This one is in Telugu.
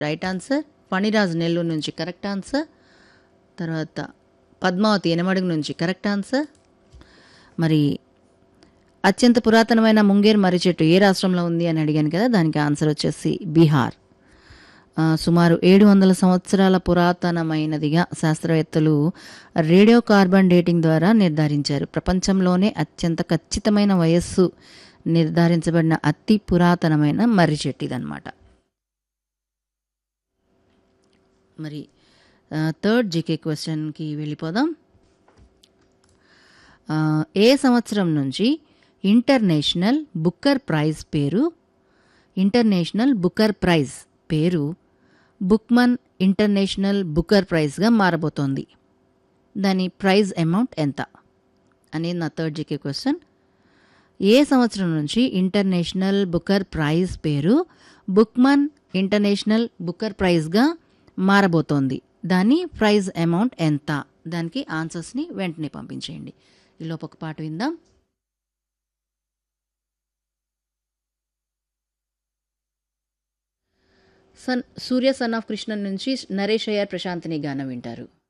రైట్ ఆన్సర్ ఫణిరాజ్ నెల్లూరు నుంచి కరెక్ట్ ఆన్సర్ తర్వాత పద్మావతి ఎనమడుగు నుంచి కరెక్ట్ ఆన్సర్ మరి అత్యంత పురాతనమైన ముంగేర్ మర్రి చెట్టు ఏ రాష్ట్రంలో ఉంది అని అడిగాను కదా దానికి ఆన్సర్ వచ్చేసి బీహార్ ఆ, సుమారు ఏడు వందల సంవత్సరాల పురాతనమైనదిగా శాస్త్రవేత్తలు రేడియో కార్బన్ డేటింగ్ ద్వారా నిర్ధారించారు ప్రపంచంలోనే అత్యంత ఖచ్చితమైన వయస్సు నిర్ధారించబడిన అతి పురాతనమైన మర్రి చెట్టు ఇదన్నమాట మరి థర్డ్ జీకే క్వశ్చన్కి వెళ్ళిపోదాం ఆ, ఏ సంవత్సరం నుంచి ఇంటర్నేషనల్ బుక్కర్ ప్రైజ్ పేరు ఇంటర్నేషనల్ బుక్కర్ ప్రైజ్ పేరు బుక్మన్ ఇంటర్నేషనల్ బుక్కర్ ప్రైజ్గా మారబోతోంది దాని ప్రైజ్ అమౌంట్ ఎంత అనేది నా థర్డ్ జీకే క్వశ్చన్ ఏ సంవత్సరం నుంచి ఇంటర్నేషనల్ బుక్కర్ ప్రైజ్ పేరు బుక్మన్ ఇంటర్నేషనల్ బుక్కర్ ప్రైజ్గా మారబోతోంది దాని ప్రైజ్ అమౌంట్ ఎంత దానికి ఆన్సర్స్ని వెంటనే పంపించేయండి ఈలోపు ఒక పాట విందాం son Surya son of Krishna నుంచి నరేష్ అయ్యర్ ప్రశాంతిని గానం వింటారు